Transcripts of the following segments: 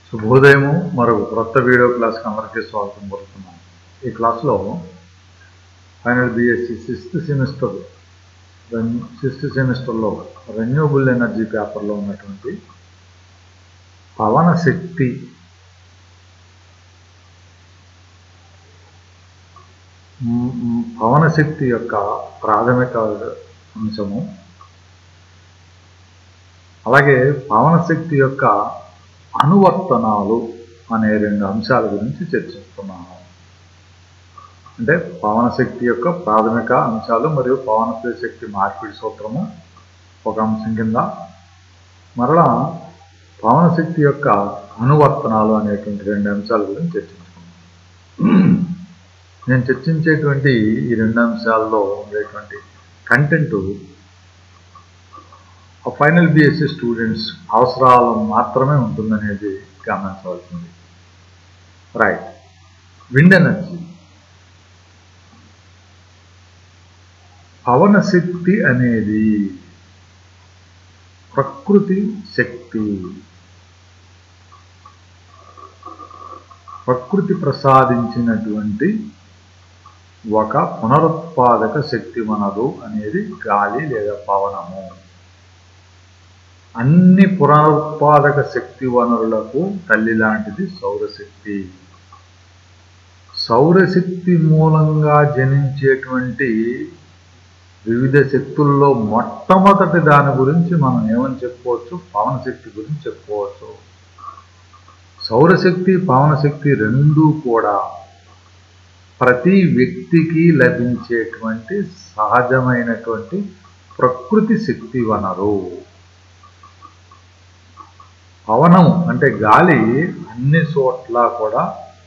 శుభోదయము మరొక క్రొత్త వీడియో క్లాస్కి అందరికీ స్వాగతం పలుకుతున్నాను ఈ క్లాస్లో final BSc sixth semester sixth సెమిస్టర్లో రెన్యూబుల్ ఎనర్జీ పేపర్లో ఉన్నటువంటి పవన శక్తి మ్, మ్, పవన శక్తి యొక్క ప్రాథమిక అంశము అలాగే పవన శక్తి యొక్క అనువర్తనాలు అనే రెండు అంశాల గురించి చర్చిస్తున్నాము అంటే పవన శక్తి యొక్క ప్రాథమిక అంశాలు మరియు పవన శక్తి మార్పిడి సూత్రము ఒక అంశం కింద మరలా పవన శక్తి యొక్క అనువర్తనాలు అనేటువంటి రెండు అంశాల గురించి చర్చించుకున్నాం నేను చర్చించేటువంటి ఈ రెండు అంశాల్లో ఉండేటువంటి కంటెంట్ ఆ ఫైనల్ బిఎస్సి స్టూడెంట్స్ అవసరాలు మాత్రమే ఉంటుందనేది గమనించవలసింది రైట్ విండ్ ఎనర్జీ పవన శక్తి అనేది ప్రకృతి శక్తి ప్రకృతి ప్రసాదించినటువంటి ఒక పునరుత్పాదక శక్తి వనరు అనేది గాలి లేదా పవనము అన్ని పునరుత్పాదక శక్తి వనరులకు తల్లి లాంటిది సౌరశక్తి సౌరశక్తి మూలంగా జనించేటువంటి వివిధ శక్తుల్లో మొట్టమొదటి దాని గురించి మనం ఏమని చెప్పుకోవచ్చు పవన శక్తి గురించి చెప్పుకోవచ్చు సౌరశక్తి పవన శక్తి రెండూ కూడా ప్రతి వ్యక్తికి లభించేటువంటి సహజమైనటువంటి ప్రకృతి శక్తి వనరు పవనం అంటే గాలి అన్ని చోట్ల కూడా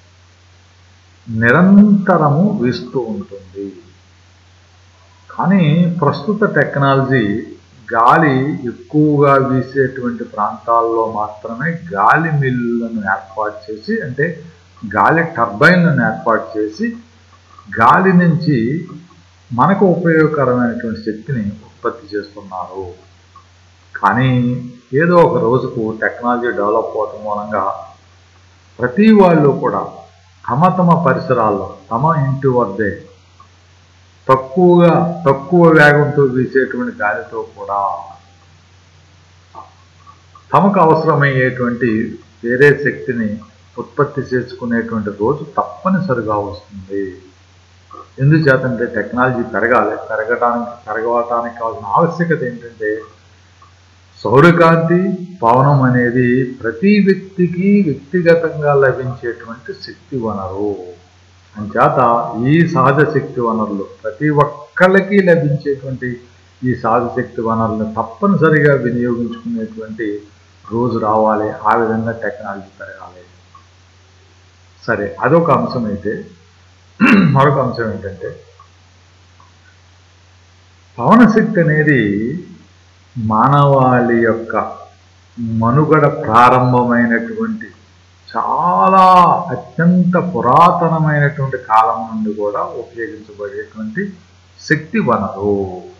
నిరంతరము వీస్తూ ఉంటుంది కానీ ప్రస్తుత టెక్నాలజీ గాలి ఎక్కువగా వీసేటువంటి ప్రాంతాల్లో మాత్రమే గాలి మిల్లులను ఏర్పాటు చేసి అంటే గాలి టర్బైన్లను ఏర్పాటు చేసి గాలి నుంచి మనకు ఉపయోగకరమైనటువంటి శక్తిని ఉత్పత్తి చేస్తున్నారు కానీ ఏదో ఒక రోజుకు టెక్నాలజీ డెవలప్ అవటం మూలంగా ప్రతి వాళ్ళు కూడా తమ తమ పరిసరాల్లో తమ ఇంటి వద్దే తక్కువగా తక్కువ వేగంతో వీసేటువంటి గాలితో కూడా తమకు అవసరమయ్యేటువంటి వేరే శక్తిని ఉత్పత్తి చేసుకునేటువంటి రోజు తప్పనిసరిగా వస్తుంది ఎందుచేతంటే టెక్నాలజీ పెరగాలి పెరగడానికి పెరగటానికి కావాల్సిన ఆవశ్యకత ఏంటంటే సౌరకాంతి పవనం అనేది ప్రతి వ్యక్తికి వ్యక్తిగతంగా లభించేటువంటి శక్తి వనరు అంచేత ఈ సహజ శక్తి వనరులు ప్రతి ఒక్కళ్ళకి లభించేటువంటి ఈ సహజ శక్తి వనరులను తప్పనిసరిగా వినియోగించుకునేటువంటి రోజు రావాలి ఆ విధంగా టెక్నాలజీ పెరగాలి సరే అదొక అంశం అయితే మరొక అంశం ఏంటంటే పవన శక్తి అనేది మానవాళి యొక్క మనుగడ ప్రారంభమైనటువంటి చాలా అత్యంత పురాతనమైనటువంటి కాలం నుండి కూడా ఉపయోగించబడేటువంటి శక్తి వనరు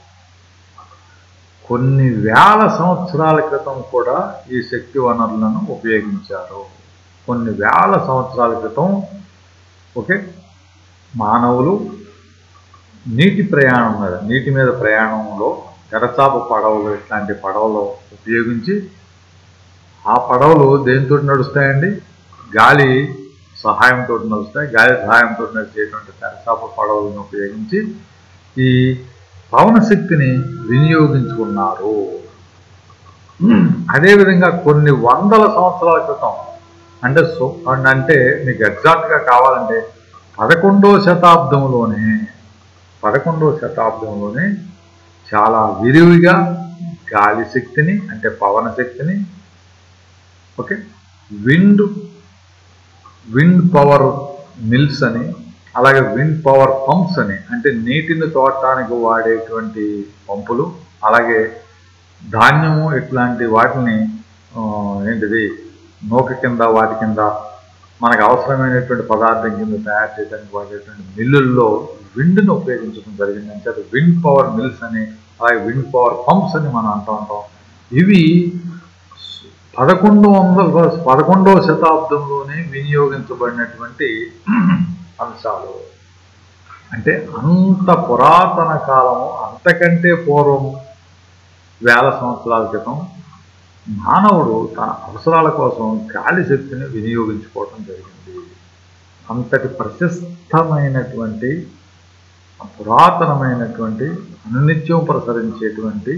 కొన్ని వేల సంవత్సరాల క్రితం కూడా ఈ శక్తి వనరులను ఉపయోగించారు కొన్ని వేల సంవత్సరాల క్రితం ఓకే మానవులు నీటి ప్రయాణం మీద నీటి మీద ప్రయాణంలో తెరచాప పడవలు ఇట్లాంటి పడవలు ఉపయోగించి ఆ పడవలు దేనితో నడుస్తాయండి గాలి సహాయంతో నడుస్తాయి గాలి సహాయంతో నడిచేటువంటి తెరచాప పడవలను ఉపయోగించి ఈ పవన శక్తిని వినియోగించుకున్నారు అదేవిధంగా కొన్ని వందల సంవత్సరాల క్రితం అంటే సో అంటే మీకు ఎగ్జాక్ట్గా కావాలంటే పదకొండవ శతాబ్దంలోనే పదకొండవ శతాబ్దంలోనే చాలా విరివిగా గాలి శక్తిని అంటే పవన శక్తిని okay wind wind power mills అని అలాగే విండ్ పవర్ పంప్స్ అని అంటే నీటిని తోడటానికి వాడేటువంటి పంపులు అలాగే ధాన్యము ఇట్లాంటి వాటిని ఆ, ఏంటిది నూక కింద వాటి కింద మనకు అవసరమైనటువంటి పదార్థం కింద తయారు చేయడానికి వాడేటువంటి మిల్లుల్లో విండ్ను ఉపయోగించడం జరిగింది అంటే అది విండ్ పవర్ మిల్స్ అని అలాగే విండ్ పవర్ పంప్స్ అని మనం అంటూ ఉంటాం ఇవి పదకొండు వందల పదకొండవ శతాబ్దంలోనే వినియోగించబడినటువంటి అంశాలు అంటే అంత పురాతన కాలము అంతకంటే పూర్వం వేల సంవత్సరాల క్రితం మానవుడు తన అవసరాల కోసం గాలి శక్తిని వినియోగించుకోవటం జరిగింది అంతటి ప్రశస్తమైనటువంటి పురాతనమైనటువంటి అనునిత్యం ప్రసరించేటువంటి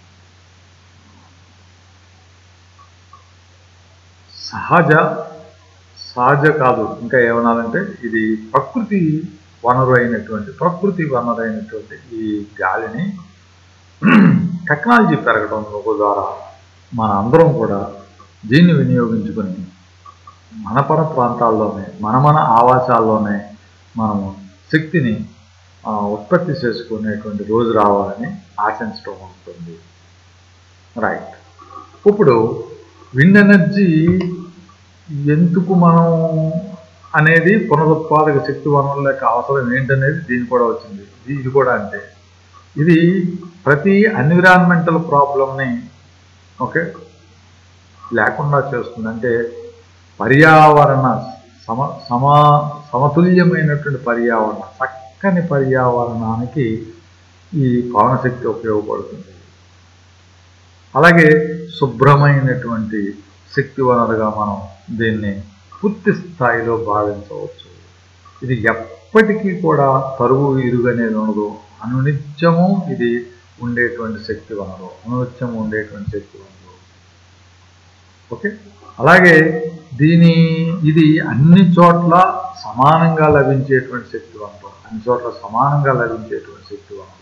సహజ సహజ కాదు ఇంకా ఏమనాలంటే ఇది ప్రకృతి వనరు అయినటువంటి ప్రకృతి వనరు అయినటువంటి ఈ గాలిని టెక్నాలజీ పెరగడం ద్వారా మన అందరం కూడా దీన్ని వినియోగించుకొని మన పర ప్రాంతాల్లోనే మన మన ఆవాసాల్లోనే మనము శక్తిని ఆ, ఉత్పత్తి చేసుకునేటువంటి రోజు రావాలని ఆశించడం ఉంటుంది రైట్ ఇప్పుడు విండ్ ఎనర్జీ ఎందుకు మనం అనేది పునరుత్పాదక శక్తి వనరుల యొక్క అవసరం ఏంటనేది దీని కూడా వచ్చింది ఇది ఇది కూడా అంతే ఇది ప్రతి ఎన్విరాన్మెంటల్ ప్రాబ్లమ్ని ఓకే లేకుండా చేస్తుంది అంటే పర్యావరణ సమ సమ సమతుల్యమైనటువంటి పర్యావరణ చక్కని పర్యావరణానికి ఈ పవనశక్తి ఉపయోగపడుతుంది అలాగే శుభ్రమైనటువంటి శక్తి వనరుగా మనం దీన్ని పూర్తి స్థాయిలో భావించవచ్చు ఇది ఎప్పటికీ కూడా తరువు ఇరుగు అనేది ఉండదు అనునిత్యము ఇది ఉండేటువంటి శక్తి వనరు అనునిత్యము ఉండేటువంటి శక్తి వనరు ఓకే అలాగే దీని ఇది అన్ని చోట్ల సమానంగా లభించేటువంటి శక్తి వనరు అన్ని చోట్ల సమానంగా లభించేటువంటి శక్తి వనరు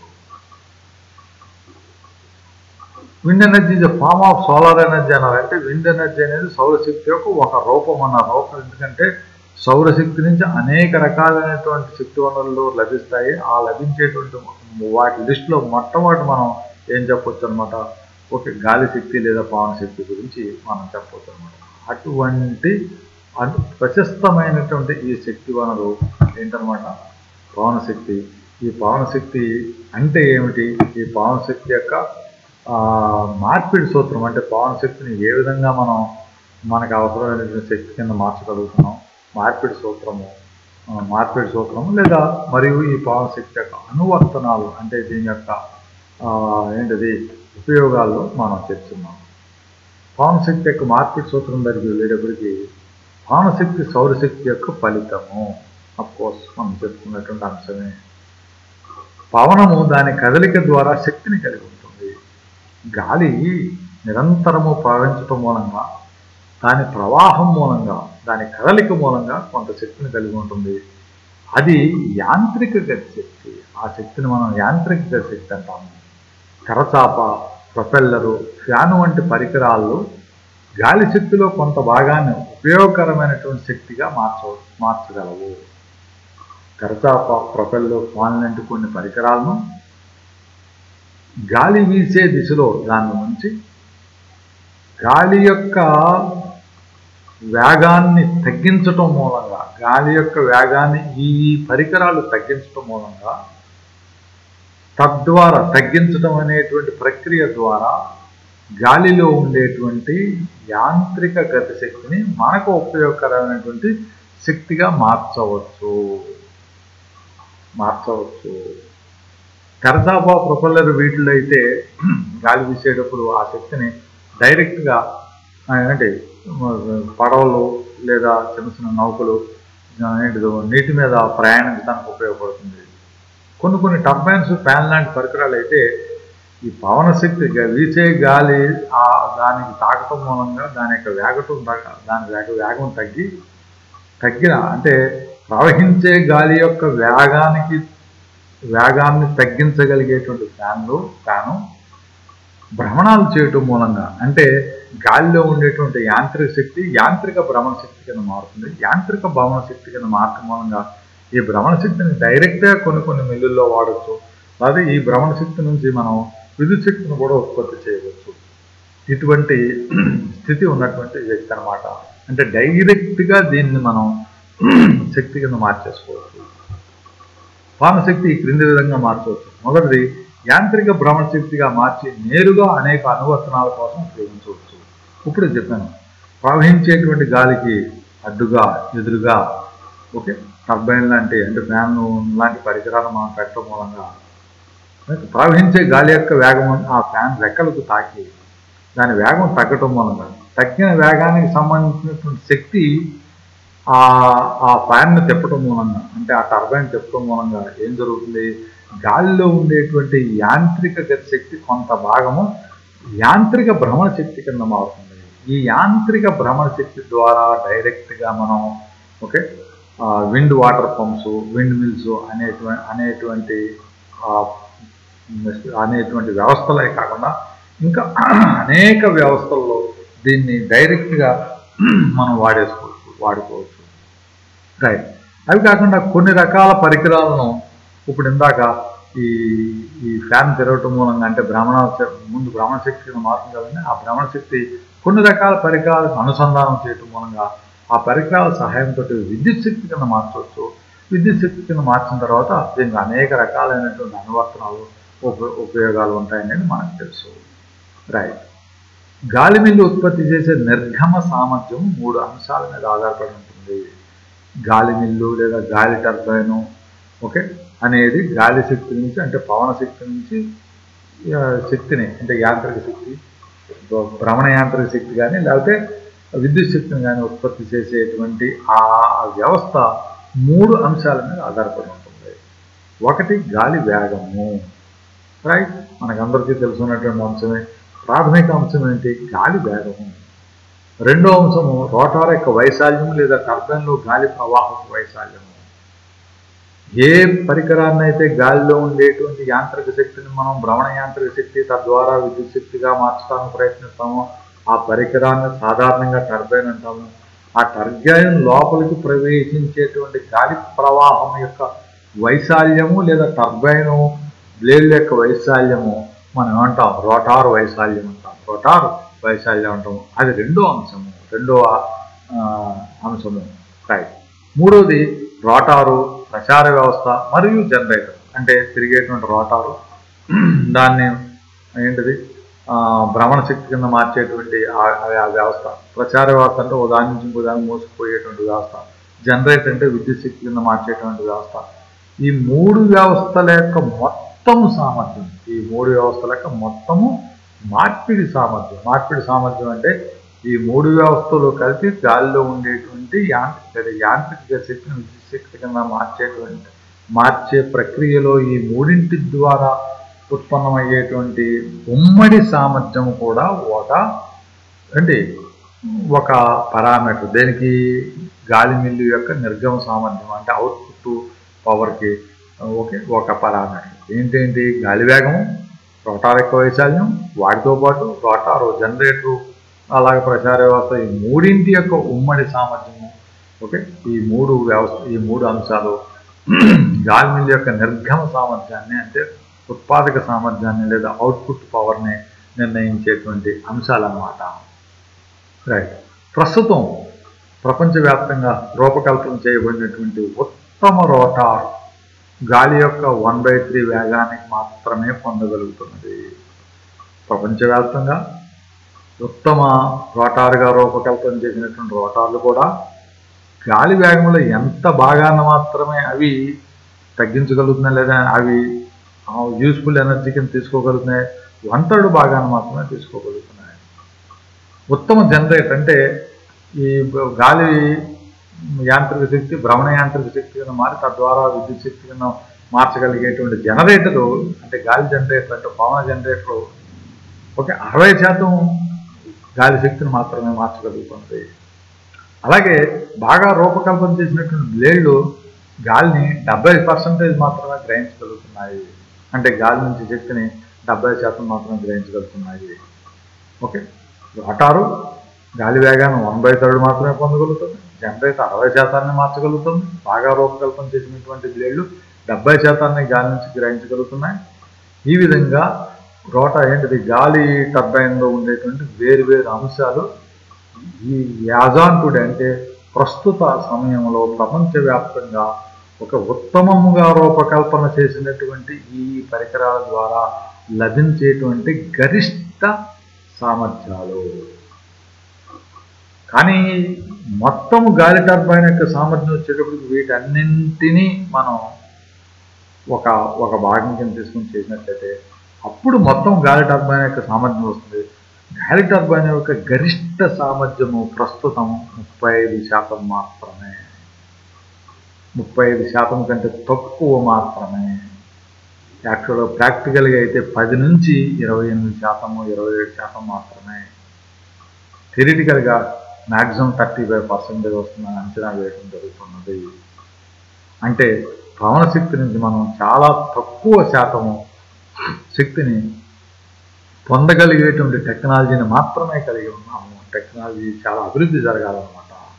wind energy is form of solar energy అన్నారంటే విండ్ ఎనర్జీ అనేది సౌరశక్తి యొక్క ఒక రూపం అన్న రూపం ఎందుకంటే సౌరశక్తి నుంచి అనేక రకాలైనటువంటి శక్తి వనరులు లభిస్తాయి ఆ లభించేటువంటి వాటి లిస్టులో మొట్టమొదటి మనం ఏం చెప్పొచ్చు అనమాట ఓకే గాలి శక్తి లేదా పవన శక్తి గురించి మనం చెప్పొచ్చు అనమాట అటువంటి అటు ప్రశస్తమైనటువంటి ఈ శక్తి వనరు ఏంటనమాట పవన శక్తి ఈ పవన శక్తి అంటే ఏమిటి ఈ పవన శక్తి యొక్క ఆ, మార్పిడి సూత్రం అంటే పవన శక్తిని ఏ విధంగా మనం మనకు అవసరమైనటువంటి శక్తి కింద మార్చగలుగుతున్నాం మార్పిడి సూత్రము ఆ, మార్పిడి సూత్రము లేదా మరియు ఈ పవన శక్తి యొక్క అనువర్తనాలు అంటే దీని యొక్క ఆ, ఏంటిది ఉపయోగాల్లో మనం చర్చిస్తున్నాం పవన శక్తి యొక్క మార్పిడి సూత్రం దగ్గరికి వెళ్ళేటప్పటికి పవన శక్తి సౌరశక్తి యొక్క ఫలితము కోర్స్ మనం చెప్పుకున్నటువంటి అంశమే పవనము దాని కదలిక ద్వారా శక్తిని కలిగి ఉంటుంది గాలి నిరంతరము ప్రవహించటం మూలంగా దాని ప్రవాహం మూలంగా దాని కదలిక మూలంగా కొంత శక్తిని కలిగి ఉంటుంది అది యాంత్రిక గతి శక్తి ఆ శక్తిని మనం యాంత్రిక గతి శక్తి అంటాము కరచాప ప్రొపెల్లరు ఫ్యాను వంటి పరికరాలు గాలి శక్తిలో కొంత భాగాన్ని ఉపయోగకరమైనటువంటి శక్తిగా మార్చ మార్చగలవు కరచాప ప్రొపెల్లర్ ఫ్యాన్ లాంటి కొన్ని పరికరాలను గాలి వీసే దిశలో దాన్ని ఉంచి గాలి యొక్క వేగాన్ని తగ్గించటం మూలంగా గాలి యొక్క వేగాన్ని ఈ ఈ పరికరాలు తగ్గించటం మూలంగా తద్వారా తగ్గించడం అనేటువంటి ప్రక్రియ ద్వారా గాలిలో ఉండేటువంటి యాంత్రిక గతిశక్తిని మనకు ఉపయోగకరమైనటువంటి శక్తిగా మార్చవచ్చు మార్చవచ్చు కరచాప ప్రొపల్లర్ వీటిలో అయితే గాలి వీసేటప్పుడు ఆ శక్తిని డైరెక్ట్గా ఆ, ఏంటి పడవలు లేదా చిన్న చిన్న నౌకలు ఆ, ఏంటిదో నీటి మీద ప్రయాణించడానికి ఉపయోగపడుతుంది కొన్ని కొన్ని టర్బైన్స్ ఫ్యాన్ లాంటి పరికరాలు అయితే ఈ పవన శక్తి గ- వీచే గాలి ఆ దానికి తాకటం మూలంగా దాని యొక్క వేగటం తగ్గ దాని వేగ వేగం తగ్గి తగ్గిన అంటే ప్రవహించే గాలి యొక్క వేగానికి వేగాన్ని తగ్గించగలిగేటువంటి ఫ్యాన్లు ఫ్యాను భ్రమణాలు చేయటం మూలంగా అంటే గాలిలో ఉండేటువంటి యాంత్రిక శక్తి యాంత్రిక భ్రమణ శక్తి కింద మారుతుంది యాంత్రిక భ్రమణ శక్తి కింద మారటం మూలంగా ఈ భ్రమణ శక్తిని డైరెక్ట్గా కొన్ని కొన్ని మిల్లుల్లో వాడచ్చు అలాగే ఈ భ్రమణ శక్తి నుంచి మనం విద్యుత్ శక్తిని కూడా ఉత్పత్తి చేయవచ్చు ఇటువంటి స్థితి ఉన్నటువంటి వ్యక్తి అనమాట అంటే డైరెక్ట్గా దీన్ని మనం శక్తి కింద మార్చేసుకోవచ్చు ప్రాణశక్తి ఈ క్రింది విధంగా మార్చవచ్చు మొదటిది యాంత్రిక భ్రమణ శక్తిగా మార్చి నేరుగా అనేక అనువర్తనాల కోసం ఉపయోగించవచ్చు ఇప్పుడు చెప్పాను ప్రవహించేటువంటి గాలికి అడ్డుగా ఎదురుగా ఓకే టర్బైన్ లాంటి అంటే ఫ్యాన్ లాంటి పరికరాలు మనం పెట్టడం మూలంగా ప్రవహించే గాలి యొక్క వేగం ఆ ఫ్యాన్ రెక్కలకు తాకి దాని వేగం తగ్గటం మూలంగా తగ్గిన వేగానికి సంబంధించినటువంటి శక్తి ఆ ఆ ఫ్యాన్ను తిప్పటం మూలంగా అంటే ఆ టర్బైన్ తిప్పటం మూలంగా ఏం జరుగుతుంది గాలిలో ఉండేటువంటి యాంత్రిక గతి శక్తి కొంత భాగము యాంత్రిక భ్రమణ శక్తి కింద మారుతుంది ఈ యాంత్రిక భ్రమణ శక్తి ద్వారా డైరెక్ట్గా మనం okay wind water pumps wind mills అనేటువంటి అనేటువంటి ఆ, అనేటువంటి వ్యవస్థలే కాకుండా ఇంకా అనేక వ్యవస్థల్లో దీన్ని డైరెక్ట్గా మనం వాడేసుకోవచ్చు వాడుకోవచ్చు రైట్ అవి కాకుండా కొన్ని రకాల పరికరాలను ఇప్పుడు ఇందాక ఈ ఈ ఫ్యాన్ తిరగటం మూలంగా అంటే భ్రమణ శ- ముందు భ్రమణ శక్తి కింద మారుతుంది కదండి ఆ భ్రమణ శక్తి కొన్ని రకాల పరికరాలకు అనుసంధానం చేయటం మూలంగా ఆ పరికరాల సహాయంతో విద్యుత్ శక్తి కింద మార్చవచ్చు విద్యుత్ శక్తి కింద మార్చిన తర్వాత దీనికి అనేక రకాలైనటువంటి అనువర్తనాలు ఉప- ఉపయోగాలు ఉంటాయనేది మనకు తెలుసు రైట్ గాలి మిల్లు ఉత్పత్తి చేసే నిర్గమ సామర్థ్యం మూడు అంశాల మీద ఆధారపడి ఉంటుంది గాలి మిల్లు లేదా గాలి టర్బైను ఓకే అనేది గాలి శక్తి నుంచి అంటే పవన శక్తి నుంచి ఆ, శక్తిని అంటే యాంత్రిక శక్తి భ్రమణ యాంత్రిక శక్తి కానీ లేకపోతే విద్యుత్ శక్తిని కానీ ఉత్పత్తి చేసేటువంటి ఆ వ్యవస్థ మూడు అంశాల మీద ఆధారపడి ఉంటుంది ఒకటి గాలి వేగము రైట్ మనకందరికీ తెలుసున్నటువంటి అంశమే ప్రాథమిక అంశం ఏంటి గాలి వేగము రెండో అంశము రోటార్ యొక్క వైశాల్యం లేదా టర్బైన్లో గాలి ప్రవాహపు వైశాల్యము ఏ పరికరాన్ని అయితే గాలిలో ఉండేటువంటి యాంత్రిక శక్తిని మనం భ్రమణ యాంత్రిక శక్తి తద్వారా విద్యుత్ శక్తిగా మార్చడానికి ప్రయత్నిస్తామో ఆ పరికరాన్ని సాధారణంగా టర్బైన్ అంటాము ఆ టర్బైన్ లోపలికి ప్రవేశించేటువంటి గాలి ప్రవాహం యొక్క వైశాల్యము లేదా టర్బైను బ్లేడ్ యొక్క వైశాల్యము మనం ఏమంటాం రోటార్ వైశాల్యం అంటాం రోటార్ వైశాల్యం అంటాము అది రెండో అంశము రెండో ఆ, అంశము రైట్ మూడోది రోటారు ప్రచార వ్యవస్థ మరియు జనరేటర్ అంటే తిరిగేటువంటి రోటారు దాన్ని ఏంటిది ఆ, భ్రమణ శక్తి కింద మార్చేటువంటి ఆ- ఆ వ్యవస్థ ప్రచార వ్యవస్థ అంటే ఒక దాని నుంచి ఇంకో దాన్ని మోసుకుపోయేటువంటి వ్యవస్థ జనరేటర్ అంటే విద్యుత్ శక్తి కింద మార్చేటువంటి వ్యవస్థ ఈ మూడు వ్యవస్థల యొక్క మొత్తం సామర్థ్యం ఈ మూడు వ్యవస్థల యొక్క మొత్తము మార్పిడి సామర్థ్యం మార్పిడి సామర్థ్యం అంటే ఈ మూడు వ్యవస్థలు కలిపి గాలిలో ఉండేటువంటి యాంత్రిక యాంత్రిక శక్తిని విద్యుత్ శక్తి కింద మార్చేటువంటి మార్చే ప్రక్రియలో ఈ మూడింటి ద్వారా ఉత్పన్నమయ్యేటువంటి ఉమ్మడి సామర్థ్యం కూడా ఒక అంటే ఒక పారామీటర్ దేనికి గాలి మిల్లు యొక్క నిర్గమ సామర్థ్యం అంటే అవుట్పుట్ పవర్కి ఓకే ఒక పారామీటర్ ఏంటేంటి గాలి వేగం రోటార్ యొక్క వైశాల్యం వాటితో పాటు రోటారు జనరేటరు అలాగే ప్రచార వ్యవస్థ ఈ మూడింటి యొక్క ఉమ్మడి సామర్థ్యము ఓకే ఈ మూడు వ్యవస్థ ఈ మూడు అంశాలు గాలి మిల్ యొక్క నిర్గమ సామర్థ్యాన్ని అంటే ఉత్పాదక సామర్థ్యాన్ని లేదా అవుట్పుట్ పవర్ని నిర్ణయించేటువంటి అంశాలు అన్నమాట రైట్ ప్రస్తుతం ప్రపంచవ్యాప్తంగా రూపకల్పన చేయబడినటువంటి ఉత్తమ రోటార్ గాలి యొక్క వన్ బై త్రీ వేగానికి మాత్రమే పొందగలుగుతున్నది ప్రపంచవ్యాప్తంగా ఉత్తమ రోటారుగా రూపకల్పన చేసినటువంటి రోటార్లు కూడా గాలి వేగంలో ఎంత భాగాన్ని మాత్రమే అవి తగ్గించగలుగుతున్నాయి లేదా అవి యూస్ఫుల్ ఎనర్జీ కింద తీసుకోగలుగుతున్నాయి వన్ థర్డ్ భాగాన్ని మాత్రమే తీసుకోగలుగుతున్నాయి ఉత్తమ జనరేటర్ అంటే ఈ గాలి యాంత్రిక శక్తి భ్రమణ యాంత్రిక శక్తి కింద మారి తద్వారా విద్యుత్ శక్తి కింద మార్చగలిగేటువంటి జనరేటరు అంటే గాలి జనరేటర్ అంటే పవన జనరేటరు ఓకే అరవై శాతం గాలి శక్తిని మాత్రమే మార్చగలుగుతుంది అలాగే బాగా రూపకల్పన చేసినటువంటి బ్లేడ్లు గాలిని డెబ్బై పర్సెంటేజ్ మాత్రమే గ్రహించగలుగుతున్నాయి అంటే గాలి నుంచి శక్తిని డెబ్బై శాతం మాత్రమే గ్రహించగలుగుతున్నాయి ఓకే రోటారు గాలి వేగాన్ని వన్ బై థర్డ్ మాత్రమే పొందగలుగుతుంది జనరేటర్ అరవై శాతాన్ని మార్చగలుగుతుంది బాగా రూపకల్పన చేసినటువంటి బ్లేడ్లు డెబ్బై శాతాన్ని గాలి నుంచి గ్రహించగలుగుతున్నాయి ఈ విధంగా రోట ఏంటిది గాలి టర్బైన్లో ఉండేటువంటి వేరు వేరు అంశాలు ఈ యాజాంటుడు అంటే ప్రస్తుత సమయంలో ప్రపంచవ్యాప్తంగా ఒక ఉత్తమముగా రూపకల్పన చేసినటువంటి ఈ పరికరాల ద్వారా లభించేటువంటి గరిష్ట సామర్థ్యాలు కానీ మొత్తం గాలి టర్బైన్ యొక్క సామర్థ్యం వచ్చేటప్పటికి వీటన్నింటినీ మనం ఒక ఒక భాగం కింద తీసుకుని చేసినట్లయితే అప్పుడు మొత్తం గాలి టర్బైన్ యొక్క సామర్థ్యం వస్తుంది గాలి టర్బైన్ యొక్క గరిష్ట సామర్థ్యము ప్రస్తుతం ముప్పై ఐదు శాతం మాత్రమే ముప్పై ఐదు శాతం కంటే తక్కువ మాత్రమే యాక్చువల్గా ప్రాక్టికల్గా అయితే పది నుంచి ఇరవై ఎనిమిది శాతము ఇరవై ఏడు శాతం మాత్రమే థిరిటికల్గా మ్యాక్సిమం థర్టీ ఫైవ్ పర్సెంటేజ్ వస్తుందని అంచనా వేయడం జరుగుతున్నది అంటే పవన శక్తి నుంచి మనం చాలా తక్కువ శాతము శక్తిని పొందగలిగేటువంటి టెక్నాలజీని మాత్రమే కలిగి ఉన్నాము టెక్నాలజీ చాలా అభివృద్ధి జరగాలన్నమాట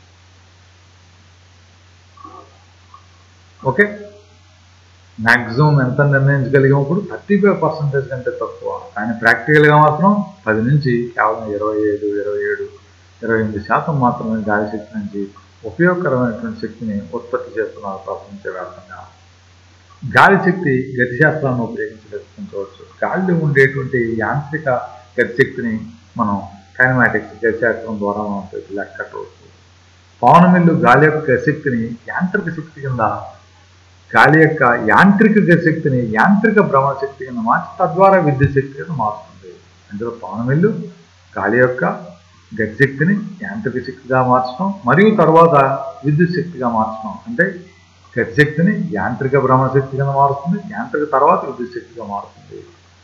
ఓకే మ్యాక్సిమం ఎంత నిర్ణయించగలిగినప్పుడు థర్టీ ఫైవ్ పర్సెంటేజ్ కంటే తక్కువ కానీ ప్రాక్టికల్గా మాత్రం పది నుంచి కేవలం ఇరవై ఐదు ఇరవై ఏడు ఇరవై ఎనిమిది శాతం మాత్రమే గాలి శక్తి నుంచి ఉపయోగకరమైనటువంటి శక్తిని ఉత్పత్తి చేస్తున్నారు ప్రపంచవ్యాప్తంగా గాలి శక్తి గతిశాస్త్రాన్ని ఉపయోగించి లెక్కించవచ్చు గాలిలో ఉండేటువంటి యాంత్రిక గతిశక్తిని మనం కైనమాటిక్స్ గతిశాస్త్రం ద్వారా మనం లెక్కట్టవచ్చు పవన మిల్లు గాలి యొక్క గతిశక్తిని యాంత్రిక శక్తి కింద గాలి యొక్క యాంత్రిక గతిశక్తిని యాంత్రిక భ్రమణ శక్తి కింద మార్చి తద్వారా విద్యుత్ శక్తి కింద మారుతుంది అందులో పవన మిల్లు గాలి యొక్క గతిశక్తిని యాంత్రిక శక్తిగా మార్చడం మరియు తర్వాత విద్యుత్ శక్తిగా మార్చడం అంటే గతిశక్తిని యాంత్రిక భ్రమణ శక్తి కింద మారుస్తుంది యాంత్రిక తర్వాత విద్యుత్ శక్తిగా మారుతుంది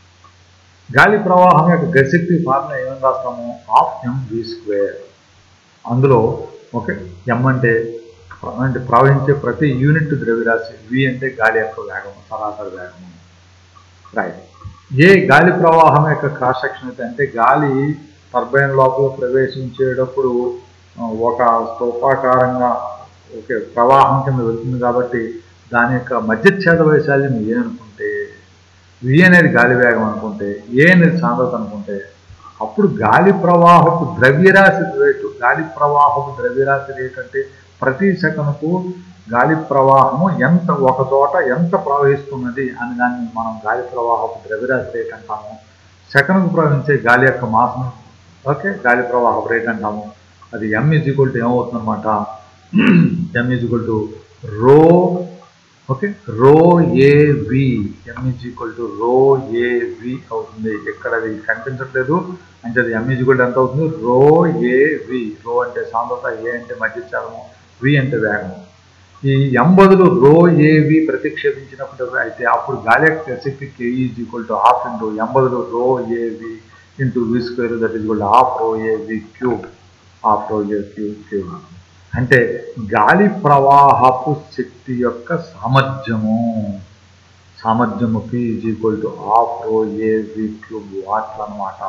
గాలి ప్రవాహం యొక్క గతిశక్తి ఫార్ములా ఏమని రాస్తాము హాఫ్ ఎం వి స్క్వేర్ అందులో ఓకే ఎం అంటే అంటే ప్రవహించే ప్రతి యూనిట్ ద్రవ్యరాశి వి అంటే గాలి యొక్క వేగం సరాసరి వేగము రైట్ ఏ గాలి ప్రవాహం యొక్క క్రాస్ సెక్షన్ అయితే అంటే గాలి టర్బైన్ లోపల ప్రవేశించేటప్పుడు ఆ, ఒక స్తూపాకారంగా ఓకే ప్రవాహం కింద వెళ్తుంది కాబట్టి దాని యొక్క మధ్యఛేద వైశాల్యం ఏ అనుకుంటే వి అనేది గాలి వేగం అనుకుంటే ఏ అనేది సాంద్రత అనుకుంటే అప్పుడు గాలి ప్రవాహపు ద్రవ్యరాశి రేటు గాలి ప్రవాహపు ద్రవ్యరాశి రేటు అంటే ప్రతి సెకనుకు గాలి ప్రవాహము ఎంత ఒక చోట ఎంత ప్రవహిస్తున్నది అని దాన్ని మనం గాలి ప్రవాహపు ద్రవ్యరాశి రేట్ అంటాము సెకనుకు ప్రవహించే గాలి యొక్క మాసం ఓకే గాలి ప్రవాహపు రేట్ అంటాము అది ఎం ఈజ్ ఈక్వల్ టు ఏమవుతుంది అనమాట M is equal to rho okay rho A V M is equal to రో ఏవి అవుతుంది ఎక్కడ అది కనిపించట్లేదు అంటే అది ఎం ఈజ్ ఈక్వల్ ఎంత అవుతుంది రో ఏవి రో అంటే సాంద్రత ఏ అంటే మధ్యచారము వి అంటే వేగము ఈ ఎం బదులు రో ఏవి ప్రతిక్షేపించినప్పుడు అయితే అప్పుడు గాలి యొక్క శక్తి K is equal to half into M బదులు rho A V into V square that is equal to half rho A V cube half rho A cube cube అంటే గాలి ప్రవాహపు శక్తి యొక్క సామర్థ్యము సామర్థ్యము P is equal to half rho A we cube వాట్లు అనమాట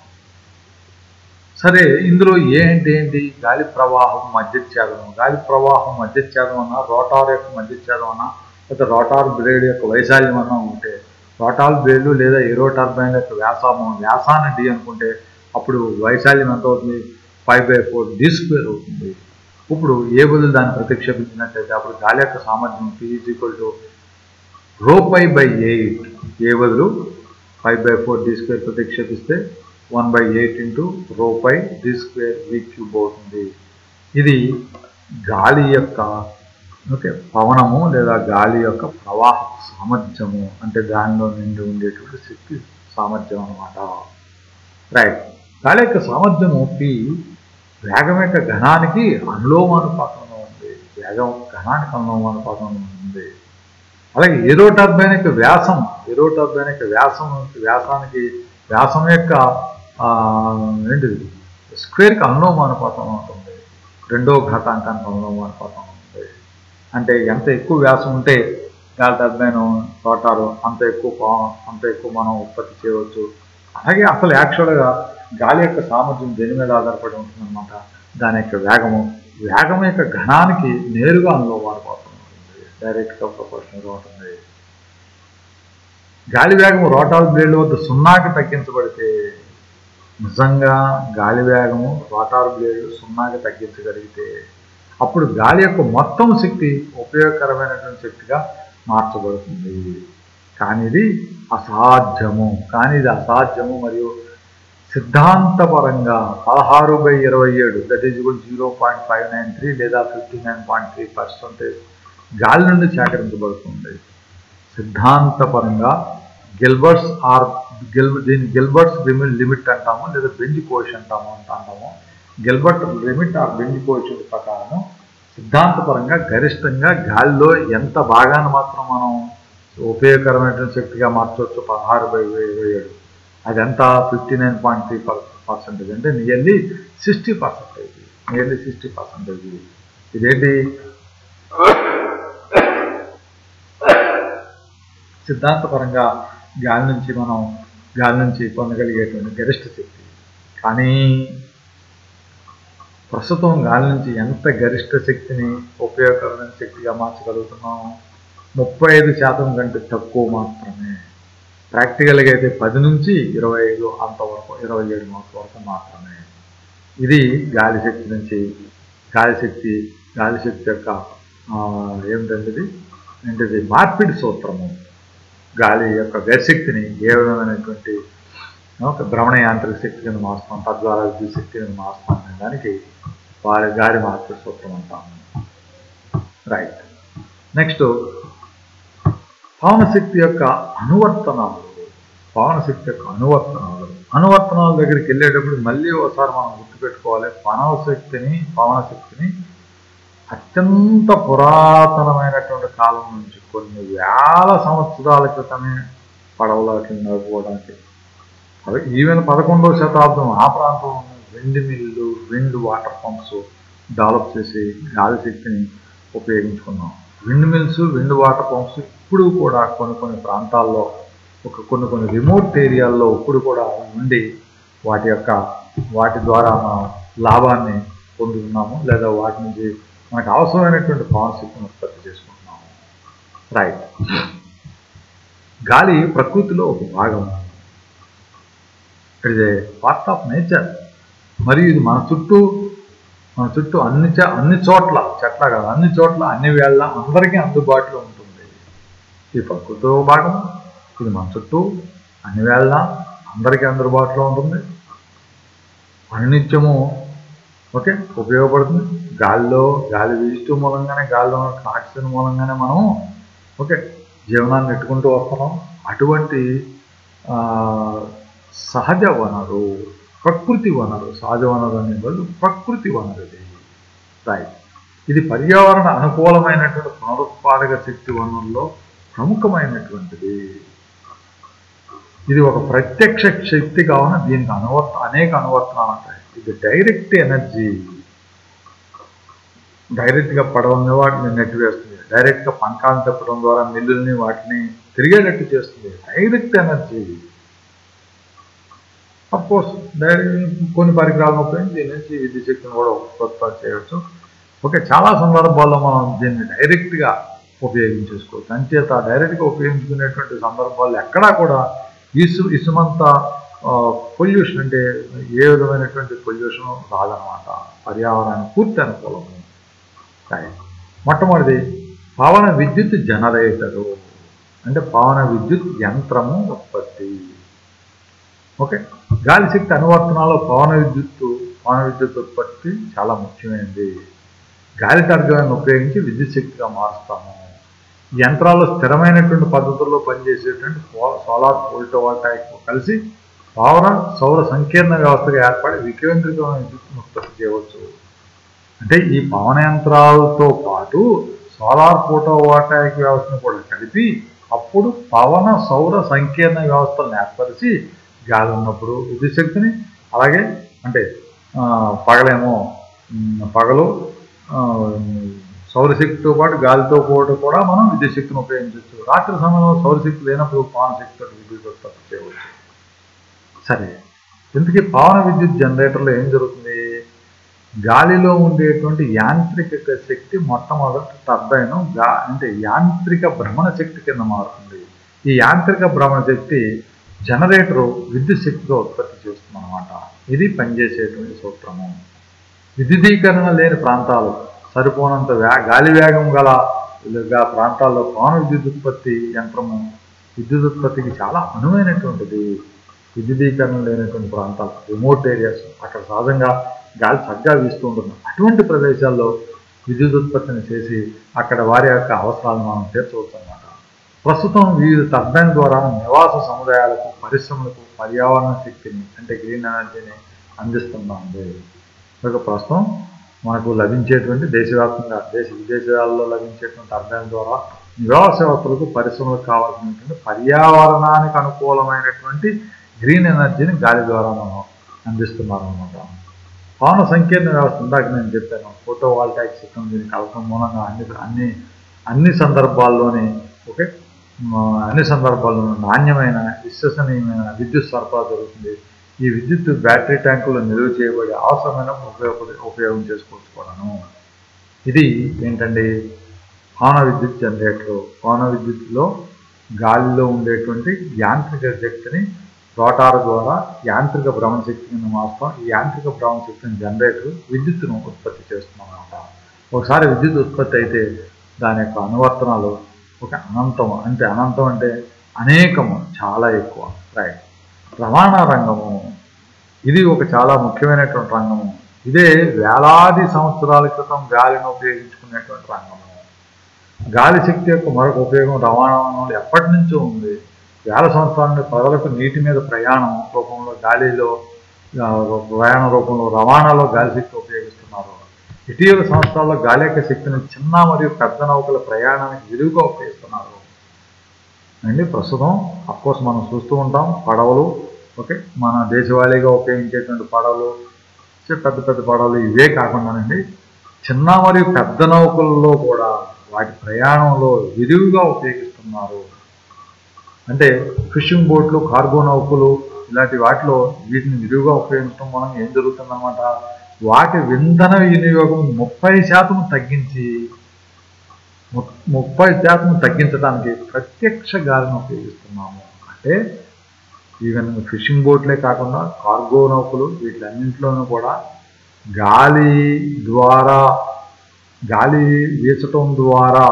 సరే ఇందులో ఏ అంటే ఏంటి గాలి ప్రవాహం మధ్యఛేదం గాలి ప్రవాహం మధ్యఛేదం అన్నా రోటార్ యొక్క మధ్యఛేదం అన్నా లేదా రోటార్ బ్లేడ్ యొక్క వైశాల్యం అన్నా ఉంటే రోటార్ బ్లేడ్లు లేదా ఏరో టర్బైన్ యొక్క వ్యాసాము వ్యాసాన్ని డి అనుకుంటే అప్పుడు వైశాల్యం ఎంత అవుతుంది five by four D square అవుతుంది ఇప్పుడు ఏ బదులు దాన్ని ప్రతిక్షేపించినట్లయితే అప్పుడు గాలి యొక్క సామర్థ్యం పి ఈజ్ ఈక్వల్ టు రో పై బై ఎయిట్ ఏ బదులు five by four D square ప్రతిక్షేపిస్తే one by eight into rho pi D square V cube అవుతుంది ఇది గాలి యొక్క ఓకే పవనము లేదా గాలి యొక్క ప్రవాహ సామర్థ్యము అంటే దానిలో నిండి ఉండేటువంటి శక్తి సామర్థ్యం అన్నమాట రైట్ గాలి యొక్క సామర్థ్యము పి వేగం యొక్క ఘనానికి అనులోమానుపాతంలో ఉంది వేగం ఘనానికి అనులోమానుపాతంలో ఉంది అలాగే ఏరో టర్బైన్ యొక్క వ్యాసం ఏరో టర్బైన్ యొక్క వ్యాసం వ్యాసానికి వ్యాసం యొక్క ఆ, ఏంటిది స్క్వేర్కి అనులోమానుపాతం ఉంటుంది రెండో ఘాతాంకానికి అనులోమానుపాతం ఉంటుంది అంటే ఎంత ఎక్కువ వ్యాసం ఉంటే గాలి టర్బైన్ రోటారు అంత ఎక్కువ పవన్ అంత ఎక్కువ మనం ఉత్పత్తి చేయవచ్చు అలాగే అసలు యాక్చువల్గా గాలి యొక్క సామర్థ్యం దేని మీద ఆధారపడి ఉంటుందన్నమాట దాని యొక్క వేగము వేగం యొక్క ఘనానికి నేరుగా అనులోమానుపాతం ఉంటుంది డైరెక్ట్గా ప్రపోర్షనల్గా ఉంటుంది గాలి వేగము రోటార్ బ్లేడ్ వద్ద సున్నాకి తగ్గించబడితే నిజంగా గాలి వేగము రోటార్ బ్లేడ్ సున్నాకి తగ్గించగలిగితే అప్పుడు గాలి యొక్క మొత్తం శక్తి ఉపయోగకరమైనటువంటి శక్తిగా మార్చబడుతుంది కానీ ఇది అసాధ్యము కానీ ఇది అసాధ్యము మరియు సిద్ధాంతపరంగా పదహారు బై ఇరవై ఏడు దట్ ఈజ్ కూడా zero point five nine three లేదా fifty nine point three percentage గాలి నుండి సేకరించబడుతుంది సిద్ధాంతపరంగా గిల్బర్ట్స్ ఆర్ గిల్ దీన్ని గిల్బర్ట్స్ లిమిట్ లిమిట్ అంటాము లేదా బెంజ్ కోష్ అంటాము అంట అంటాము గిల్బర్ట్ లిమిట్ ఆర్ బెంజ్ కోష్ ప్రకారము సిద్ధాంతపరంగా గరిష్టంగా గాలిలో ఎంత భాగాన్ని మాత్రం మనం ఉపయోగకరమైనటువంటి శక్తిగా మార్చవచ్చు పదహారు బై ఇరవై ఏడు అది ఎంత fifty nine point three percentage అంటే nearly sixty percentage nearly sixty percentage ఇదేంటి సిద్ధాంతపరంగా గాలి నుంచి మనం గాలి నుంచి పొందగలిగేటువంటి గరిష్ట శక్తి కానీ ప్రస్తుతం గాలి నుంచి ఎంత గరిష్ట శక్తిని ఉపయోగకరమైన శక్తిగా మార్చగలుగుతున్నాం ముప్పై ఐదు శాతం కంటే తక్కువ మాత్రమే ప్రాక్టికల్గా అయితే పది నుంచి ఇరవై ఐదు అంతవరకు ఇరవై ఏడు వరకు మాత్రమే ఇది గాలి శక్తి నుంచి గాలి శక్తి గాలి శక్తి యొక్క ఆ, ఏమిటంటే ఇది ఏంటిది మార్పిడి సూత్రము గాలి యొక్క గతిశక్తిని ఏ విధమైనటువంటి ఒక భ్రమణ యాంత్రిక శక్తి కింద మారుస్తాం తద్వారా విద్యుత్ శక్తి కింద మారుస్తాం అనే దానికి వారి గాలి మార్పిడి సూత్రం అంటాము రైట్ నెక్స్ట్ పవనశక్తి యొక్క అనువర్తనాలు పవనశక్తి యొక్క అనువర్తనాలు అనువర్తనాల దగ్గరికి వెళ్ళేటప్పుడు మళ్ళీ ఒకసారి మనం గుర్తుపెట్టుకోవాలి పవనశక్తిని పవనశక్తిని అత్యంత పురాతనమైనటువంటి కాలం నుంచి కొన్ని వేల సంవత్సరాల క్రితమే పడవలోకి నడుపుకోవడానికి అదే ఈవెన్ పదకొండవ శతాబ్దం ఆ ప్రాంతంలో wind mill wind water pumps develop చేసి గాలి శక్తిని ఉపయోగించుకున్నాం wind mills wind water pumps ఇప్పుడు కూడా కొన్ని కొన్ని ప్రాంతాల్లో ఒక కొన్ని కొన్ని రిమోట్ ఏరియాల్లో ఇప్పుడు కూడా ఉండి వాటి యొక్క వాటి ద్వారా మనం లాభాన్ని పొందుతున్నాము లేదా వాటి నుంచి మనకు అవసరమైనటువంటి పవర్ శక్తిని ఉత్పత్తి చేసుకుంటున్నాము రైట్ గాలి ప్రకృతిలో ఒక భాగం it is a part of nature మరియు ఇది మన చుట్టూ మన చుట్టూ అన్ని చ అన్ని చోట్ల చెట్ల కాదు అన్ని చోట్ల అన్ని వేళ అందరికీ అందుబాటులో ఉంటుంది ఈ ప్రకృతిలో భాగం ఇది మన చుట్టూ అన్ని వేళ అందరికీ అందుబాటులో ఉంటుంది అనిత్యము ఓకే ఉపయోగపడుతుంది గాలిలో గాలి వీస్తూ మూలంగానే గాలిలో ఉన్న ఆక్సిజన్ మూలంగానే మనం ఓకే జీవనాన్ని నెట్టుకుంటూ వస్తున్నాం అటువంటి ఆ, సహజ వనరు ప్రకృతి వనరు సహజ వనరు అనే వాళ్ళు ప్రకృతి వనరు ఇది రైట్ ఇది పర్యావరణ అనుకూలమైనటువంటి పునరుత్పాదక శక్తి వనరుల్లో ప్రముఖమైనటువంటిది ఇది ఒక ప్రత్యక్ష శక్తి కావున దీనికి అనువర్త అనేక అనువర్తనాలు ఉంటాయి ఇది డైరెక్ట్ ఎనర్జీ డైరెక్ట్గా పడవని వాటిని నెట్టివేస్తుంది డైరెక్ట్గా పంకాలను తిప్పడం ద్వారా మిల్లుల్ని వాటిని తిరిగేటట్టు చేస్తుంది డైరెక్ట్ ఎనర్జీ కోర్స్ కొన్ని పరికరాలను ఉపయోగించి దీని నుంచి విద్యుత్ శక్తిని కూడా ఉత్పత్తి చేయవచ్చు ఓకే చాలా సందర్భాల్లో మనం దీన్ని డైరెక్ట్గా ఉపయోగించేసుకోవచ్చు అంచేత డైరెక్ట్గా ఉపయోగించుకునేటువంటి సందర్భాల్లో ఎక్కడా కూడా ఇసు ఇసుమంత పొల్యూషన్ అంటే ఏ విధమైనటువంటి పొల్యూషన్ రాదనమాట పర్యావరణానికి పూర్తి అనుకూలము రైట్ మొట్టమొదటిది పవన విద్యుత్ జనరేటరు అంటే పవన విద్యుత్ యంత్రము ఉత్పత్తి ఓకే గాలి శక్తి అనువర్తనాల్లో పవన విద్యుత్తు పవన విద్యుత్ ఉత్పత్తి చాలా ముఖ్యమైనది గాలి టర్బైన్ ఉపయోగించి విద్యుత్ శక్తిగా మారుస్తాము ఈ యంత్రాలు స్థిరమైనటువంటి పద్ధతుల్లో పనిచేసేటువంటి సో- సోలార్ వోల్టోవాల్టాయిక్ కలిసి పవన సౌర సంకీర్ణ వ్యవస్థగా ఏర్పడి వికేంద్రీకరణ విద్యుత్తును ఉత్పత్తి చేయవచ్చు అంటే ఈ పవన యంత్రాలతో పాటు సోలార్ ఫోటోవాల్టాయిక్ వ్యవస్థను కూడా కలిపి అప్పుడు పవన సౌర సంకీర్ణ వ్యవస్థలను ఏర్పరిచి గాలి ఉన్నప్పుడు విద్యుత్ శక్తిని అలాగే అంటే ఆ, పగలేమో ఉమ్, పగలు ఆ, సౌరశక్తితో పాటు గాలితో పాటు కూడా మనం విద్యుత్ శక్తిని ఉపయోగించవచ్చు రాత్రి సమయంలో సౌరశక్తి లేనప్పుడు పవన శక్తితో విద్యుత్ ఉత్పత్తి చేయవచ్చు సరే ఇంతకీ పవన విద్యుత్ జనరేటర్లో ఏం జరుగుతుంది గాలిలో ఉండేటువంటి యాంత్రిక శక్తి మొట్టమొదటి టర్బైన్ గా అంటే యాంత్రిక భ్రమణ శక్తి కింద మారుతుంది ఈ యాంత్రిక భ్రమణ శక్తి జనరేటరు విద్యుత్ శక్తిగా ఉత్పత్తి చేస్తుంది అనమాట ఇది పనిచేసేటువంటి సూత్రము విద్యుదీకరణ లేని ప్రాంతాలు సరిపోనంత వే గాలి వేగం గల గా- ప్రాంతాల్లో పవన విద్యుత్ ఉత్పత్తి యంత్రము విద్యుత్ ఉత్పత్తికి చాలా అనువైనటువంటిది విద్యుదీకరణ లేనటువంటి ప్రాంతాలు రిమోట్ ఏరియాస్ అక్కడ సహజంగా గాలి చక్కగా వీస్తూ ఉంటుంది అటువంటి ప్రదేశాల్లో విద్యుత్ ఉత్పత్తిని చేసి అక్కడ వారి యొక్క అవసరాలను మనం తీర్చవచ్చు అన్నమాట ప్రస్తుతం వివిధ టర్బైన్ ద్వారా నివాస సముదాయాలకు పరిశ్రమలకు పర్యావరణ శక్తిని అంటే గ్రీన్ ఎనర్జీని అందిస్తుంది ఇక ప్రస్తుతం మనకు లభించేటువంటి దేశవ్యాప్తంగా దేశ విదేశాల్లో లభించేటువంటి టర్బైన్ ద్వారా నివాస వ్యవస్థలకు పరిశ్రమలకు కావాల్సినటువంటి పర్యావరణానికి అనుకూలమైనటువంటి గ్రీన్ ఎనర్జీని గాలి ద్వారా మనం అందిస్తున్నారు అనమాట పవన సంకీర్ణ వ్యవస్థ ఇందాక నేను చెప్పాను ఫోటో వాల్టాక్ సిస్టమ్ దీనికి కలపడం మూలంగా అన్ని అన్ని అన్ని సందర్భాల్లోని ఓకే అన్ని సందర్భాల్లోనూ నాణ్యమైన విశ్వసనీయమైన విద్యుత్ సరఫరా జరుగుతుంది ఈ విద్యుత్ బ్యాటరీ ట్యాంకుల్లో నిల్వ చేయబడి అవసరమైన ఉపయోగ ఉపయోగం చేసుకోవచ్చు కూడాను ఇది ఏంటండి పవన విద్యుత్ జనరేటర్ పవన విద్యుత్లో గాలిలో ఉండేటువంటి యాంత్రిక శక్తిని రోటార్ ద్వారా యాంత్రిక భ్రమణ శక్తి కింద మార్చడం ఈ యాంత్రిక భ్రమణ శక్తిని జనరేటర్ విద్యుత్తును ఉత్పత్తి చేస్తున్నాం అనమాట ఒకసారి విద్యుత్ ఉత్పత్తి అయితే దాని యొక్క అనువర్తనాలు ఒక అనంతం అంటే అనంతం అంటే అనేకము చాలా ఎక్కువ రైట్ రవాణా రంగము ఇది ఒక చాలా ముఖ్యమైనటువంటి రంగము ఇదే వేలాది సంవత్సరాల క్రితం గాలిని ఉపయోగించుకునేటువంటి రంగము గాలి శక్తి యొక్క మరొక ఉపయోగం రవాణాలో ఎప్పటి నుంచో ఉంది వేల సంవత్సరాల నుండి ప్రజలకు నీటి మీద ప్రయాణం రూపంలో గాలిలో ఆ, ప్రయాణ రూపంలో రవాణాలో గాలి శక్తి ఉపయోగిస్తున్నారు ఇటీవల సంవత్సరాల్లో గాలి యొక్క శక్తిని చిన్న మరియు పెద్ద నౌకల ప్రయాణానికి విలువగా ఉపయోగిస్తున్నారు అండి ప్రస్తుతం అఫ్కోర్స్ మనం చూస్తూ ఉంటాం పడవలు ఓకే మన దేశవాళీగా ఉపయోగించేటువంటి పడవలు చి- పెద్ద పెద్ద పడవలు ఇవే కాకుండానండి చిన్న మరియు పెద్ద నౌకల్లో కూడా వాటి ప్రయాణంలో విరివిగా ఉపయోగిస్తున్నారు అంటే ఫిషింగ్ బోట్లు కార్గో నౌకలు ఇలాంటి వాటిలో వీటిని విరివిగా ఉపయోగించడం వలన ఏం జరుగుతుందన్నమాట వాటి ఇంధన వినియోగం ముప్పై శాతం తగ్గించి ము- ముప్పై శాతం తగ్గించడానికి ప్రత్యక్ష గాలిని ఉపయోగిస్తున్నాము అంటే ఈవెన్ ఫిషింగ్ బోట్లే కాకుండా కార్గో నౌకలు వీటిలన్నింటిలోనూ కూడా గాలి ద్వారా గాలి వీచటం ద్వారా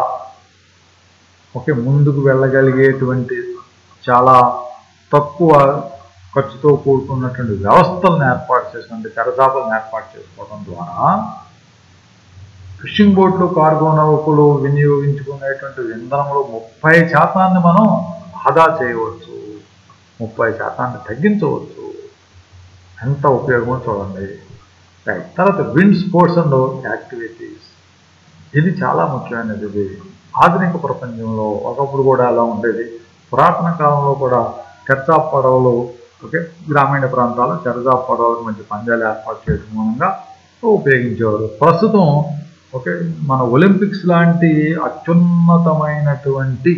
ఒకే ముందుకు వెళ్ళగలిగేటువంటి చాలా తక్కువ ఖర్చుతో కూడుకున్నటువంటి వ్యవస్థలను ఏర్పాటు చేసినటువంటి తెరచాపలను ఏర్పాటు చేసుకోవడం ద్వారా ఫిషింగ్ బోట్లు కార్గో నౌకలు వినియోగించుకునేటువంటి ఇంధనంలో ముప్పై శాతాన్ని మనం ఆదా చేయవచ్చు ముప్పై శాతాన్ని తగ్గించవచ్చు ఎంత ఉపయోగమో చూడండి రైట్ తర్వాత విండ్ స్పోర్ట్స్ అండ్ యాక్టివిటీస్ ఇది చాలా ముఖ్యమైనది ఇది ఆధునిక ప్రపంచంలో ఒకప్పుడు కూడా అలా ఉండేది పురాతన కాలంలో కూడా చర్చా పడవలు ఓకే గ్రామీణ ప్రాంతాల్లో చర్చా పడవలకు మంచి పందాలు ఏర్పాటు చేయడం మూలంగా ఉపయోగించేవారు ప్రస్తుతం ఓకే మన ఒలింపిక్స్ లాంటి అత్యున్నతమైనటువంటి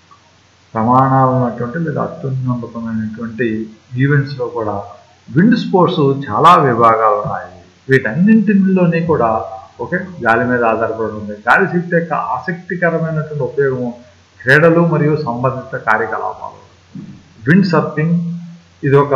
ప్రమాణాలు ఉన్నటువంటి లేదా అత్యున్నతమైనటువంటి ఈవెంట్స్లో కూడా విండ్ స్పోర్ట్స్ చాలా విభాగాలు ఉన్నాయి వీటన్నింటిలోని కూడా ఓకే గాలి మీద ఆధారపడి ఉంది గాలి శక్తి యొక్క ఆసక్తికరమైనటువంటి ఉపయోగం క్రీడలు మరియు సంబంధిత కార్యకలాపాలు విండ్ సర్ఫింగ్ ఇది ఒక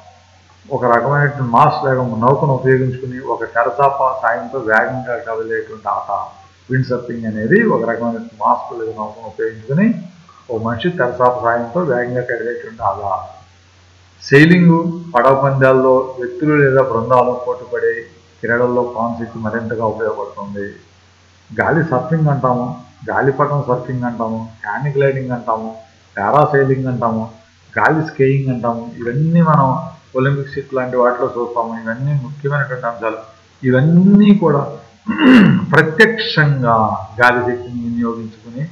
ఒక రకమైనటువంటి మాస్ వేగం నౌకను ఉపయోగించుకుని ఒక తెరచాప సాయంతో వేగంగా కదిలేటువంటి ఆట విండ్ సర్ఫింగ్ అనేది ఒక రకమైన మాస్ లేదా నౌకను ఉపయోగించుకుని ఒక మనిషి తెరచాప సాయంతో వేగంగా కదిలేటువంటి ఆట సెయిలింగ్ పడవ పందాల్లో వ్యక్తులు లేదా బృందాలు పోటీపడే క్రీడల్లో కాన్సెప్ట్ మరింతగా ఉపయోగపడుతుంది గాలి సర్ఫింగ్ అంటాము గాలిపటం సర్ఫింగ్ అంటాము హ్యాండ్ గ్లైడింగ్ అంటాము పారాసైలింగ్ అంటాము గాలి స్కేయింగ్ అంటాము ఇవన్నీ మనం ఒలింపిక్స్ లాంటి వాటిలో చూస్తాము ఇవన్నీ ముఖ్యమైనటువంటి అంశాలు ఇవన్నీ కూడా ప్రత్యక్షంగా గాలి శక్తిని వినియోగించుకుని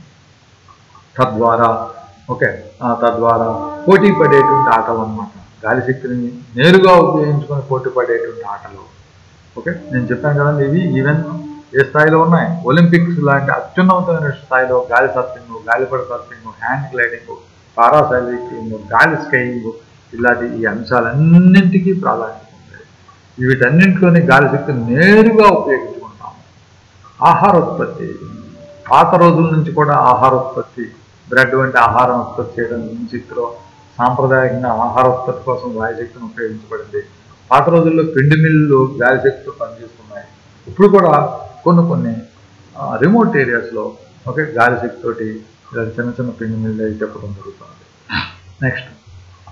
తద్వారా ఓకే ఆ, తద్వారా పోటీ పడేటువంటి ఆటలు అన్నమాట గాలి శక్తిని నేరుగా ఉపయోగించుకొని పోటీ పడేటువంటి ఆటలు ఓకే నేను చెప్పాను కదండి ఇవి ఈవెన్ ఏ స్థాయిలో ఉన్నాయి ఒలింపిక్స్ లాంటి అత్యున్నతమైన స్థాయిలో గాలి సర్ఫింగ్ గాలిపడ సర్ఫింగ్ హ్యాండ్ గ్లైడింగ్ పారాసైలింగ్ గాలి స్కైయింగ్ ఇలాంటి ఈ అంశాలన్నింటికీ ప్రాధాన్యత ఉంది వీటన్నింటిలోని గాలి శక్తిని నేరుగా ఉపయోగించుకుంటాము ఆహార ఉత్పత్తి పాత రోజుల నుంచి కూడా ఆహార ఉత్పత్తి బ్రెడ్ వంటి ఆహారం ఉత్పత్తి చేయడం శక్తిలో సాంప్రదాయకంగా ఆహార ఉత్పత్తి కోసం వాయుశక్తిని ఉపయోగించబడింది పాత రోజుల్లో పిండి మిల్లులు గాలి శక్తితో పనిచేస్తున్నాయి ఇప్పుడు కూడా కొన్ని కొన్ని రిమోట్ ఏరియాస్లో ఓకే గాలి శక్తితోటి ఇలా చిన్న చిన్న పిండి మిల్లు అయి చెప్పడం జరుగుతుంది నెక్స్ట్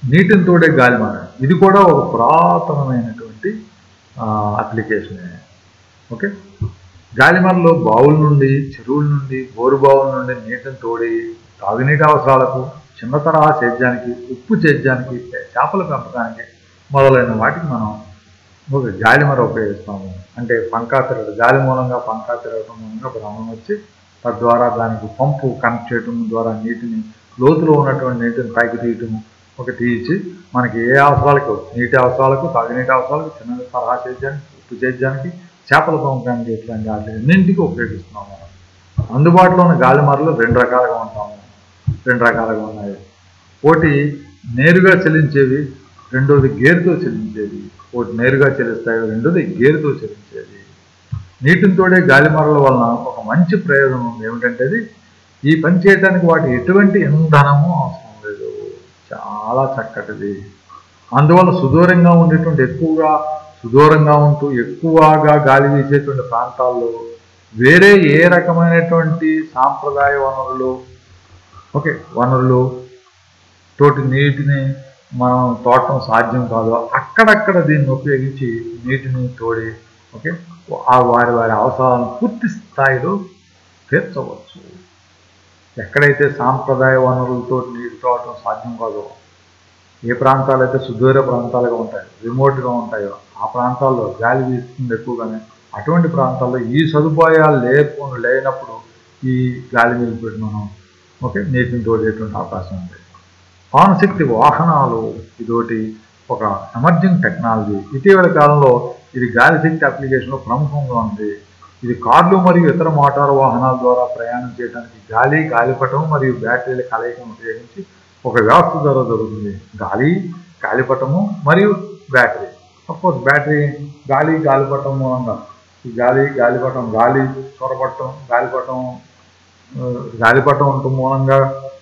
నీటిని తోడే గాలిమర ఇది కూడా ఒక పురాతనమైనటువంటి అప్లికేషనే ఓకే గాలిమరలో బావుల నుండి చెరువుల నుండి బోరు బావుల నుండి నీటిని తోడి తాగునీటి అవసరాలకు చిన్న తరహా సేద్యానికి ఉప్పు సేద్యానికి చేపల పెంపకానికి మొదలైన వాటికి మనం ఒక గాలిమర ఉపయోగిస్తాము అంటే పంకా తిరగడం గాలి మూలంగా పంకా తిరగడం మూలంగా భ్రమణం వచ్చి తద్వారా దానికి పంపు కనెక్ట్ చేయడం ద్వారా నీటిని లోతులో ఉన్నటువంటి నీటిని పైకి తీయటం ఒక తీసి మనకి ఏ అవసరాలకు నీటి అవసరాలకు తాగునీటి అవసరాలకు చిన్న తరహా సేద్యానికి ఉప్పు సేద్యానికి చేపల పెంపకానికి ఇట్లాంటి వాటి అన్నింటికి ఉపయోగిస్తున్నాము మనం అందుబాటులో ఉన్న గాలిమరలు రెండు రకాలుగా ఉంటాము రెండు రకాలుగా ఉన్నాయి ఒకటి నేరుగా చెల్లించేవి రెండోది గేరుతో చెల్లించేవి ఒకటి నేరుగా చెల్లిస్తాయి రెండోది గేరుతో చెల్లించేది నీటిని తోడే గాలిమరల వలన ఒక మంచి ప్రయోజనం ఏమిటంటే అది ఈ పని చేయడానికి వాటి ఎటువంటి ఇంధనము అవసరం లేదు చాలా చక్కటిది అందువల్ల సుదూరంగా ఉండేటువంటి ఎక్కువగా సుదూరంగా ఉంటూ ఎక్కువగా గాలి వీసేటువంటి ప్రాంతాల్లో వేరే ఏ రకమైనటువంటి సాంప్రదాయ వనరులు ఓకే వనరులు తోటి నీటిని మనం తోటం సాధ్యం కాదు అక్కడక్కడ దీన్ని ఉపయోగించి నీటిని తోడి ఓకే ఆ వారి వారి అవసరాలను పూర్తి స్థాయిలో తీర్చవచ్చు ఎక్కడైతే సాంప్రదాయ వనరులతో నీటి తోటం సాధ్యం కాదో ఏ ప్రాంతాలు అయితే సుదూర ప్రాంతాలుగా ఉంటాయో రిమోట్గా ఉంటాయో ఆ ప్రాంతాల్లో గాలి వీస్తుంది ఎక్కువగానే అటువంటి ప్రాంతాల్లో ఈ సదుపాయాలు లేకుండా లేనప్పుడు ఈ గాలి మీద పెట్టి మనం ఓకే నీటిని తోడేటువంటి అవకాశం ఉంది పవనశక్తి వాహనాలు ఇదోటి ఒక ఎమర్జింగ్ టెక్నాలజీ ఇటీవల కాలంలో ఇది గాలి శక్తి అప్లికేషన్లో ప్రముఖంగా ఉంది ఇది కార్లు మరియు ఇతర మోటారు వాహనాల ద్వారా ప్రయాణం చేయడానికి గాలి గాలిపటం మరియు బ్యాటరీల కలయికను ఉపయోగించి ఒక వ్యవస్థ ద్వారా జరుగుతుంది గాలి గాలిపటము మరియు బ్యాటరీ సపోజ్ బ్యాటరీ గాలి గాలిపటం మూలంగా ఈ గాలి గాలిపటం గాలి చొరబట్టం గాలిపటం ఆ, గాలిపటం ఉండటం మూలంగా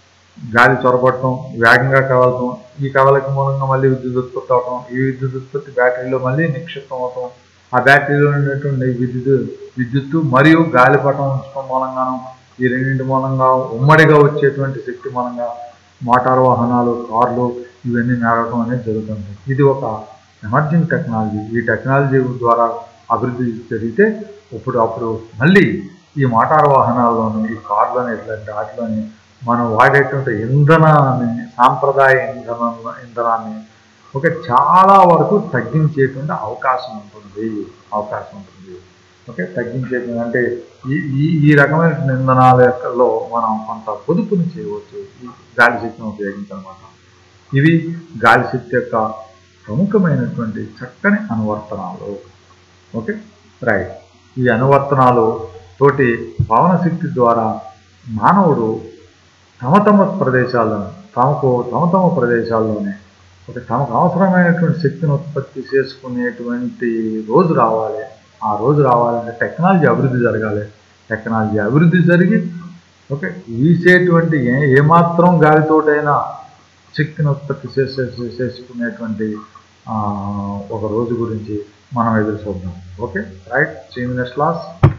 గాలి చొరబట్టడం వేగంగా కదలటం ఈ కదలిక మూలంగా మళ్ళీ విద్యుత్ ఉత్పత్తి అవటం ఈ విద్యుత్ ఉత్పత్తి బ్యాటరీలో మళ్ళీ నిక్షిప్తం అవటం ఆ బ్యాటరీలో ఉండేటువంటి విద్యుత్ విద్యుత్తు మరియు గాలిపటం ఉంచడం మూలంగాను ఈ రెండింటి మూలంగా ఉమ్మడిగా వచ్చేటువంటి శక్తి మూలంగా మోటార్ వాహనాలు కార్లు ఇవన్నీ నడవడం అనేది జరుగుతుంది ఇది ఒక ఎమర్జింగ్ టెక్నాలజీ ఈ టెక్నాలజీ ద్వారా అభివృద్ధి జరిగితే ఇప్పుడు అప్పుడు మళ్ళీ ఈ మోటార్ వాహనాల్లోని ఈ కార్లోని ఇట్లాంటి వాటిలోని మనం వాడేటువంటి ఇంధనాన్ని సాంప్రదాయ ఇంధన ఇంధనాన్ని ఒక చాలా వరకు తగ్గించేటువంటి అవకాశం ఉంటుంది అవకాశం ఉంటుంది ఓకే తగ్గించేటువంటి అంటే ఈ ఈ ఈ రకమైన ఇంధనాల యొక్కలో మనం కొంత పొదుపుని చేయవచ్చు ఈ గాలి శక్తిని ఉపయోగించనమాట ఇవి గాలి శక్తి యొక్క ప్రముఖమైనటువంటి చక్కని అనువర్తనాలు ఓకే రైట్ ఈ అనువర్తనాలు తోటి పవన శక్తి ద్వారా మానవుడు తమ తమ ప్రదేశాల్లో తమకు తమ తమ ప్రదేశాల్లోనే ఒక తమకు అవసరమైనటువంటి శక్తిని ఉత్పత్తి చేసుకునేటువంటి రోజు రావాలి ఆ రోజు రావాలంటే టెక్నాలజీ అభివృద్ధి జరగాలి టెక్నాలజీ అభివృద్ధి జరిగి ఓకే వీసేటువంటి ఏ ఏమాత్రం గాలితోటైనా శక్తిని ఉత్పత్తి చేసే చేసుకునేటువంటి ఆ, ఒక రోజు గురించి మనం ఎదురు చూద్దాం okay right see next class